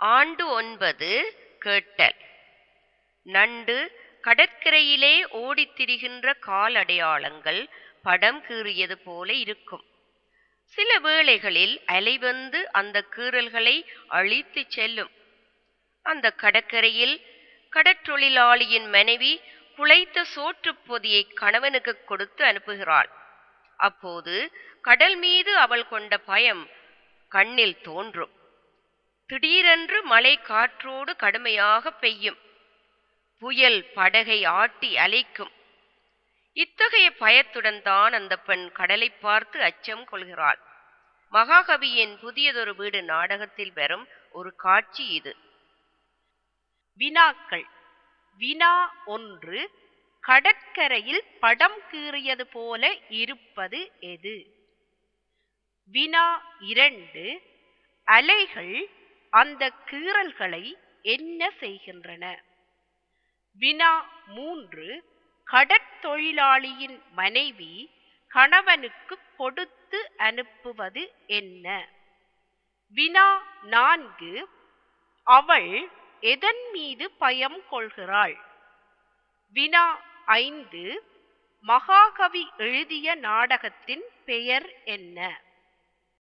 ஆண்டு ஒன்பது கேட்டல் நண்டு கடற்கரையிலே ஓடித் திரிகின்ற காலடையாளங்கள் படம் கீறியது போல இருக்கும் சில வேளைகளில் அலை வந்து அந்த கீறல்களை அழித்து செல்லும் அந்த கடற்கரையில் கடற்றொழிலாளியின் மனைவி குளைத்த சோற்றுப் பொதியை கணவனுக்கு கொடுத்து அனுப்புகிறாள் அப்போது கடல் மீது அவள் கொண்ட பயம் கண்ணில் தோன்றும் திடீரென்று மழை காற்றோடு கடுமையாக பெய்யும் புயல் படகை ஆட்டி அலைக்கும் இத்தகைய பயத்துடன் தான் அந்த பெண் கடலை பார்த்து அச்சம் கொள்கிறாள் மகாகவியின் புதியதொரு வீடு நாடகத்தில் வரும் ஒரு காட்சி இது வினாக்கள் வினா ஒன்று கடற்கரையில் படம் கீறியது போல இருப்பது எது வினா இரண்டு அலைகள் அந்த கீறல்களை என்ன செய்கின்றன வினா மூன்று கடற்தொழிலாளியின் மனைவி கணவனுக்கு கொடுத்து அனுப்புவது என்ன வினா நான்கு அவள் எதன் மீது பயம் கொள்கிறாள் வினா ஐந்து மகாகவி எழுதிய நாடகத்தின் பெயர் என்ன